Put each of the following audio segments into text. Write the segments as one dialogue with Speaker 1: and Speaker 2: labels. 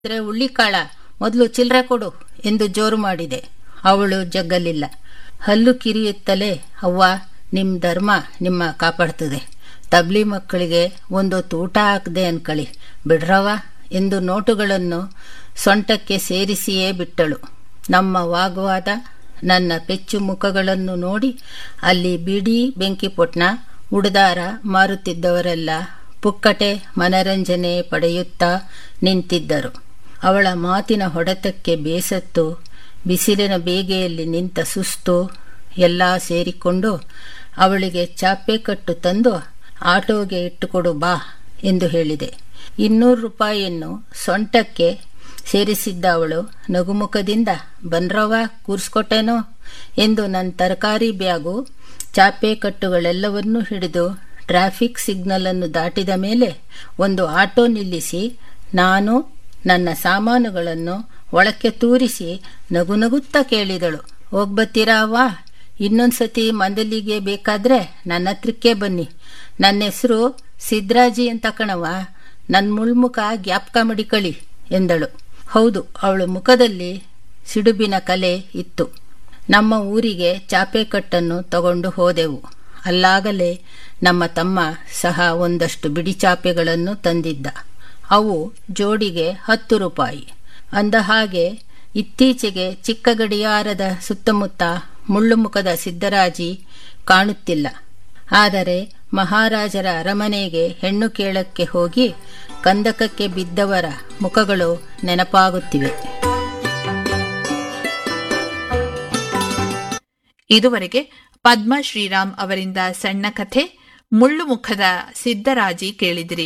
Speaker 1: ಅಂದ್ರೆ ಉಳ್ಳಿಕಾಳ ಮೊದಲು ಚಿಲ್ಲರೆ ಕೊಡು ಎಂದು ಜೋರು ಮಾಡಿದೆ ಅವಳು ಜಗ್ಗಲಿಲ್ಲ ಹಲ್ಲು ಕಿರಿಯುತ್ತಲೇ ಅವ್ವ ನಿಮ್ಮ ಧರ್ಮ ನಿಮ್ಮ ಕಾಪಾಡ್ತದೆ ತಬ್ಲಿ ಮಕ್ಕಳಿಗೆ ಒಂದೊತ್ತು ಊಟ ಹಾಕದೆ ಅನ್ಕಳಿ ಬಿಡ್ರವ ಎಂದು ನೋಟುಗಳನ್ನು ಸೊಂಟಕ್ಕೆ ಸೇರಿಸಿಯೇ ಬಿಟ್ಟಳು ನಮ್ಮ ವಾಗ್ವಾದ ನನ್ನ ಪೆಚ್ಚು ಮುಖಗಳನ್ನು ನೋಡಿ ಅಲ್ಲಿ ಬಿಡಿ ಬೆಂಕಿಪೊಟ್ನ ಉಡ್ದಾರ ಮಾರುತ್ತಿದ್ದವರೆಲ್ಲ ಪುಕ್ಕಟೆ ಮನರಂಜನೆ ಪಡೆಯುತ್ತಾ ನಿಂತಿದ್ದರು ಅವಳ ಮಾತಿನ ಹೊಡೆತಕ್ಕೆ ಬೇಸತ್ತು ಬಿಸಿಲಿನ ಬೇಗೆಯಲ್ಲಿ ನಿಂತ ಸುಸ್ತು ಎಲ್ಲ ಸೇರಿಕೊಂಡು ಅವಳಿಗೆ ಚಾಪೆ ಕಟ್ಟು ತಂದು ಆಟೋಗೆ ಇಟ್ಟುಕೊಡು ಬಾ ಎಂದು ಹೇಳಿದೆ ಇನ್ನೂರು ರೂಪಾಯಿಯನ್ನು ಸೊಂಟಕ್ಕೆ ಸೇರಿಸಿದ್ದ ಅವಳು ನಗುಮುಖದಿಂದ ಬನ್ರವ ಕೂರ್ಸ್ಕೊಟ್ಟೇನೋ ಎಂದು ನನ್ನ ತರಕಾರಿ ಬ್ಯಾಗು ಚಾಪೆ ಕಟ್ಟುಗಳೆಲ್ಲವನ್ನೂ ಹಿಡಿದು ಟ್ರಾಫಿಕ್ ಸಿಗ್ನಲ್ ಅನ್ನು ದಾಟಿದ ಮೇಲೆ ಒಂದು ಆಟೋ ನಿಲ್ಲಿಸಿ ನಾನು ನನ್ನ ಸಾಮಾನುಗಳನ್ನು ಒಳಕ್ಕೆ ತೂರಿಸಿ ನಗು ನಗುತ್ತಾ ಕೇಳಿದಳು ಹೋಗ್ಬತ್ತೀರಾ ಅವ್ವ ಇನ್ನೊಂದ್ಸತಿ ಮಂದಲಿಗೆ ಬೇಕಾದ್ರೆ ನನ್ನ ಹತ್ರಕ್ಕೆ ಬನ್ನಿ ನನ್ನ ಹೆಸರು ಸಿದ್ರಾಜಿ ಅಂತ ಕಣವ ನನ್ನ ಮುಳ್ಮುಖ ಜ್ಞಾಪಕ ಮಡಿಕಳಿ ಎಂದಳು ಹೌದು ಅವಳ ಮುಖದಲ್ಲಿ ಸಿಡುಬಿನ ಕಲೆ ಇತ್ತು ನಮ್ಮ ಊರಿಗೆ ಚಾಪೆ ಕಟ್ಟನ್ನು ತಗೊಂಡು ಹೋದೆವು ಅಲ್ಲಾಗಲೇ ನಮ್ಮ ತಮ್ಮ ಸಹ ಒಂದಷ್ಟು ಬಿಡಿ ಚಾಪೆಗಳನ್ನು ತಂದಿದ್ದ ಅವು ಜೋಡಿಗೆ ಹತ್ತು ರೂಪಾಯಿ ಅಂದ ಹಾಗೆ ಇತ್ತೀಚೆಗೆ ಚಿಕ್ಕ ಗಡಿಯಾರದ ಸುತ್ತಮುತ್ತ ಮುಳ್ಳುಮುಖದ ಸಿದ್ದರಾಜಿ ಕಾಣುತ್ತಿಲ್ಲ ಆದರೆ ಮಹಾರಾಜರ ಅರಮನೆಗೆ ಹೆಣ್ಣು ಕೇಳಕ್ಕೆ ಹೋಗಿ ಕಂದಕಕ್ಕೆ ಬಿದ್ದವರ ಮುಖಗಳು ನೆನಪಾಗುತ್ತಿವೆ
Speaker 2: ಇದುವರೆಗೆ ಪದ್ಮ ಶ್ರೀರಾಮ್ ಅವರಿಂದ ಸಣ್ಣ ಕಥೆ ಮುಳ್ಳುಮುಖದ ಸಿದ್ದರಾಜಿ ಕೇಳಿದಿರಿ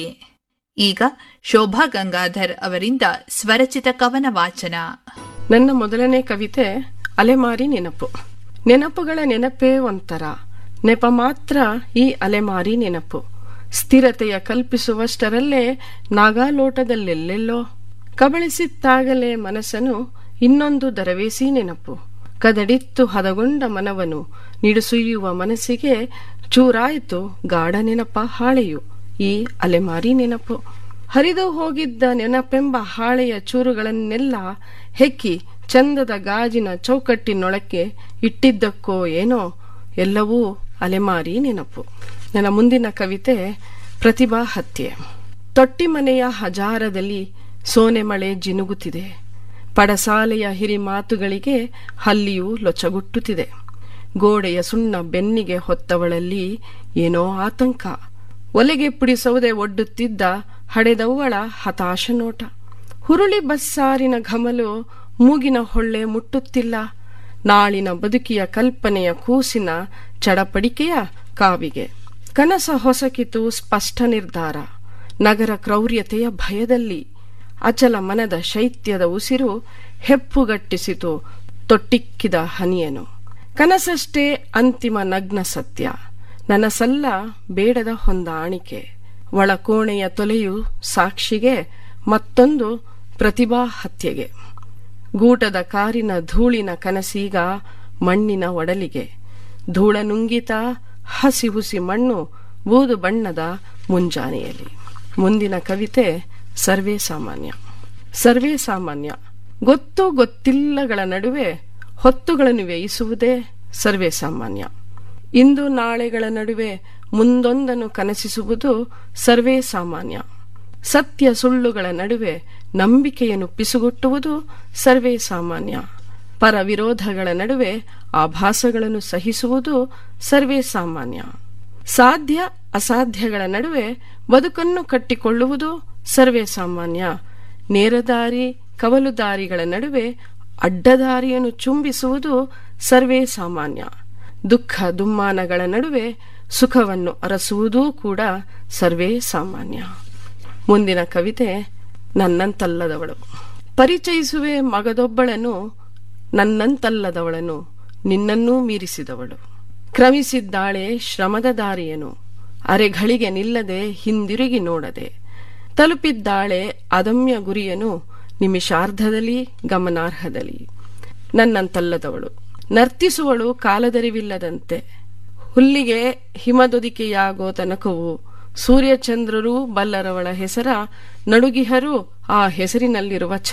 Speaker 2: ಈಗ ಶೋಭಾ ಗಂಗಾಧರ್ ಅವರಿಂದ ಸ್ವರಚಿತ ಕವನ ವಾಚನ
Speaker 3: ನನ್ನ ಮೊದಲನೇ ಕವಿತೆ ಅಲೆಮಾರಿ ನೆನಪು ನೆನಪುಗಳ ನೆನಪೇ ಒಂಥರ ನೆಪ ಮಾತ್ರ ಈ ಅಲೆಮಾರಿ ನೆನಪು ಸ್ಥಿರತೆಯ ಕಲ್ಪಿಸುವಷ್ಟರಲ್ಲೇ ನಾಗಾಲೋಟದಲ್ಲೆಲ್ಲೆಲ್ಲೋ ಕಬಳಿಸಿತ್ತಾಗಲೇ ಮನಸ್ಸನು ಇನ್ನೊಂದು ದರವೇಸಿ ನೆನಪು ಕದಡಿತ್ತು ಹದಗೊಂಡ ಮನವನು ನಿಡುಸುಯ್ಯುವ ಮನಸ್ಸಿಗೆ ಚೂರಾಯಿತು ಗಾಢ ನೆನಪ ಹಾಳೆಯು ಈ ಅಲೆಮಾರಿ ನೆನಪು ಹರಿದು ಹೋಗಿದ್ದ ನೆನಪೆಂಬ ಹಾಳೆಯ ಚೂರುಗಳನ್ನೆಲ್ಲ ಹೆಕ್ಕಿ ಚಂದದ ಗಾಜಿನ ಚೌಕಟ್ಟಿನೊಳಕ್ಕೆ ಇಟ್ಟಿದ್ದಕ್ಕೋ ಏನೋ ಎಲ್ಲವೂ ಅಲೆಮಾರಿ ನೆನಪು ನನ್ನ ಮುಂದಿನ ಕವಿತೆ ಪ್ರತಿಭಾ ಹತ್ಯೆ ತೊಟ್ಟಿಮನೆಯ ಹಜಾರದಲ್ಲಿ ಸೋನೆ ಮಳೆ ಜಿನುಗುತ್ತಿದೆ ಪಡಸಾಲೆಯ ಹಿರಿ ಮಾತುಗಳಿಗೆ ಹಲ್ಲಿಯೂ ಲೊಚಗುಟ್ಟುತ್ತಿದೆ ಗೋಡೆಯ ಸುಣ್ಣ ಬೆನ್ನಿಗೆ ಹೊತ್ತವಳಲ್ಲಿ ಏನೋ ಆತಂಕ ಒಲೆಗೆ ಪುಡಿಸೌದೆ ಒಡ್ಡುತ್ತಿದ್ದ ಹಡೆದವ್ವಳ ಹತಾಶ ನೋಟ ಹುರುಳಿ ಬಸ್ಸಾರಿನ ಘಮಲು ಮೂಗಿನ ಹೊಳ್ಳೆ ಮುಟ್ಟುತ್ತಿಲ್ಲ ನಾಳಿನ ಬದುಕಿಯ ಕಲ್ಪನೆಯ ಕೂಸಿನ ಚಡಪಡಿಕೆಯ ಕಾವಿಗೆ ಕನಸ ಹೊಸಕಿತು ಸ್ಪಷ್ಟ ನಿರ್ಧಾರ ನಗರ ಕ್ರೌರ್ಯತೆಯ ಭಯದಲ್ಲಿ ಅಚಲ ಮನದ ಶೈತ್ಯದ ಉಸಿರು ಹೆಪ್ಪುಗಟ್ಟಿಸಿತು ತೊಟ್ಟಿಕ್ಕಿದ ಹನಿಯನು ಕನಸಷ್ಟೇ ಅಂತಿಮ ನಗ್ನ ಸತ್ಯ ನನಸಲ್ಲ ಬೇಡದ ಹೊಂದಾಣಿಕೆ ಒಳಕೋಣೆಯ ತೊಲೆಯು ಸಾಕ್ಷಿಗೆ ಮತ್ತೊಂದು ಪ್ರತಿಭಾ ಹತ್ಯೆಗೆ ಗೂಟದ ಕಾರಿನ ಧೂಳಿನ ಕನಸೀಗ ಮಣ್ಣಿನ ಒಡಲಿಗೆ ಧೂಳ ನುಂಗಿತ ಹಸಿ ಹುಸಿ ಮಣ್ಣು ಬೂದು ಬಣ್ಣದ ಮುಂಜಾನೆಯಲ್ಲಿ ಮುಂದಿನ ಕವಿತೆ ಸರ್ವೇ ಸಾಮಾನ್ಯ ಸರ್ವೇ ಸಾಮಾನ್ಯ ಗೊತ್ತು ಗೊತ್ತಿಲ್ಲಗಳ ನಡುವೆ ಹೊತ್ತುಗಳನ್ನು ವ್ಯಯಿಸುವುದೇ ಸರ್ವೇ ಸಾಮಾನ್ಯ ಇಂದು ನಾಳೆಗಳ ನಡುವೆ ಮುಂದೊಂದನ್ನು ಕನಸಿಸುವುದು ಸರ್ವೇ ಸಾಮಾನ್ಯ ಸತ್ಯ ಸುಳ್ಳುಗಳ ನಡುವೆ ನಂಬಿಕೆಯನ್ನು ಪಿಸುಗುಟ್ಟುವುದು ಸರ್ವೇ ಸಾಮಾನ್ಯ ಪರ ವಿರೋಧಗಳ ನಡುವೆ ಆಭಾಸಗಳನ್ನು ಸಹಿಸುವುದು ಸರ್ವೇ ಸಾಮಾನ್ಯ ಸಾಧ್ಯ ಅಸಾಧ್ಯಗಳ ನಡುವೆ ಬದುಕನ್ನು ಕಟ್ಟಿಕೊಳ್ಳುವುದು ಸರ್ವೇ ಸಾಮಾನ್ಯ ನೇರದಾರಿ ಕವಲುದಾರಿಗಳ ನಡುವೆ ಅಡ್ಡದಾರಿಯನ್ನು ಚುಂಬಿಸುವುದು ಸರ್ವೇ ಸಾಮಾನ್ಯ ದುಃಖ ದುಮ್ಮಾನಗಳ ನಡುವೆ ಸುಖವನ್ನು ಅರಸುವುದೂ ಕೂಡ ಸರ್ವೇ ಸಾಮಾನ್ಯ ಮುಂದಿನ ಕವಿತೆ ನನ್ನಂತಲ್ಲದವಳು ಪರಿಚಯಿಸುವೆ ಮಗದೊಬ್ಬಳನು ನನ್ನಂತಲ್ಲದವಳನು ನಿನ್ನನ್ನೂ ಮೀರಿಸಿದವಳು ಕ್ರಮಿಸಿದ್ದಾಳೆ ಶ್ರಮದ ದಾರಿಯನು ಅರೆಗಳಿಗೆ ನಿಲ್ಲದೆ ಹಿಂದಿರುಗಿ ನೋಡದೆ ತಲುಪಿದ್ದಾಳೆ ಅದಮ್ಯ ಗುರಿಯನು ನಿಮಿಷಾರ್ಧದಲ್ಲಿ ಗಮನಾರ್ಹದಲ್ಲಿ ನನ್ನಂತಲ್ಲದವಳು ನರ್ತಿಸುವಳು ಕಾಲದರಿವಿಲ್ಲದಂತೆ ಹುಲ್ಲಿಗೆ ಹಿಮದೊದಿಕೆಯಾಗೋ ತನಕವು ಸೂರ್ಯಚಂದ್ರರೂ ಬಲ್ಲರವಳ ಹೆಸರ ನಡುಗಿಹರು ಆ ಹೆಸರಿನಲ್ಲಿರುವ